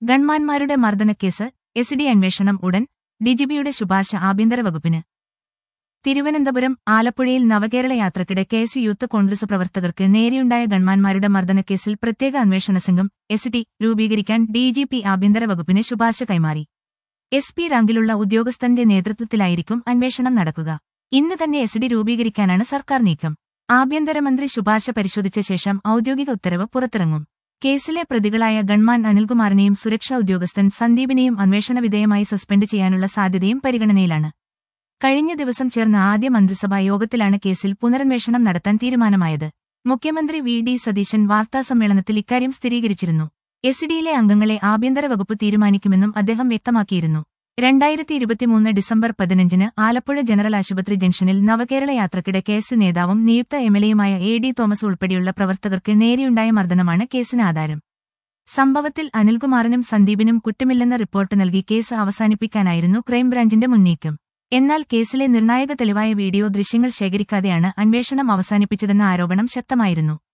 ഗൺമാന്മാരുടെ മർദ്ദനക്കേസ് S D അന്വേഷണം ഉടൻ ഡിജിപിയുടെ ശുപാർശ ആഭ്യന്തര വകുപ്പിന് തിരുവനന്തപുരം ആലപ്പുഴയിൽ നവകേരള യാത്രക്കിടെ കെ എസ് യൂത്ത് കോൺഗ്രസ് പ്രവർത്തകർക്ക് നേരെയുണ്ടായ ഗൺമാന്മാരുടെ മർദ്ദനക്കേസിൽ പ്രത്യേക അന്വേഷണ സംഘം എസ് ടി രൂപീകരിക്കാൻ ഡിജിപി ആഭ്യന്തര വകുപ്പിന് ശുപാർശ കൈമാറി എസ് പി റാങ്കിലുള്ള ഉദ്യോഗസ്ഥന്റെ നേതൃത്വത്തിലായിരിക്കും അന്വേഷണം നടക്കുക ഇന്ന് തന്നെ എസ് ഡി രൂപീകരിക്കാനാണ് സർക്കാർ നീക്കം ആഭ്യന്തരമന്ത്രി ശുപാർശ പരിശോധിച്ച ശേഷം ഔദ്യോഗിക ഉത്തരവ് പുറത്തിറങ്ങും കേസിലെ പ്രതികളായ ഗൺമാൻ അനിൽകുമാറിനെയും സുരക്ഷാ ഉദ്യോഗസ്ഥൻ സന്ദീപിനെയും അന്വേഷണ വിധേയമായി സസ്പെൻഡ് ചെയ്യാനുള്ള സാധ്യതയും പരിഗണനയിലാണ് കഴിഞ്ഞ ദിവസം ചേർന്ന ആദ്യ മന്ത്രിസഭാ യോഗത്തിലാണ് കേസിൽ പുനരന്വേഷണം നടത്താൻ തീരുമാനമായത് മുഖ്യമന്ത്രി വി ഡി സതീശൻ വാർത്താസമ്മേളനത്തിൽ ഇക്കാര്യം സ്ഥിരീകരിച്ചിരുന്നു എസ് ഡിയിലെ അംഗങ്ങളെ ആഭ്യന്തര വകുപ്പ് തീരുമാനിക്കുമെന്നും അദ്ദേഹം വ്യക്തമാക്കിയിരുന്നു രണ്ടായിരത്തി ഇരുപത്തിമൂന്ന് ഡിസംബർ പതിനഞ്ചിന് ആലപ്പുഴ ജനറൽ ആശുപത്രി ജംഗ്ഷനിൽ നവകേരള യാത്രക്കിടെ കേസ് നേതാവും നിയുക്ത എംഎൽഎയുമായ എ ഡി തോമസ് ഉൾപ്പെടെയുള്ള പ്രവർത്തകർക്ക് നേരെയുണ്ടായ മർദ്ദനമാണ് കേസിന് ആധാരം സംഭവത്തിൽ അനിൽകുമാറിനും സന്ദീപിനും കുറ്റമില്ലെന്ന റിപ്പോർട്ട് നൽകി കേസ് അവസാനിപ്പിക്കാനായിരുന്നു ക്രൈംബ്രാഞ്ചിന്റെ മുന്നീക്കം എന്നാൽ കേസിലെ നിർണായക തെളിവായ വീഡിയോ ദൃശ്യങ്ങൾ ശേഖരിക്കാതെയാണ് അന്വേഷണം അവസാനിപ്പിച്ചതെന്ന ആരോപണം ശക്തമായിരുന്നു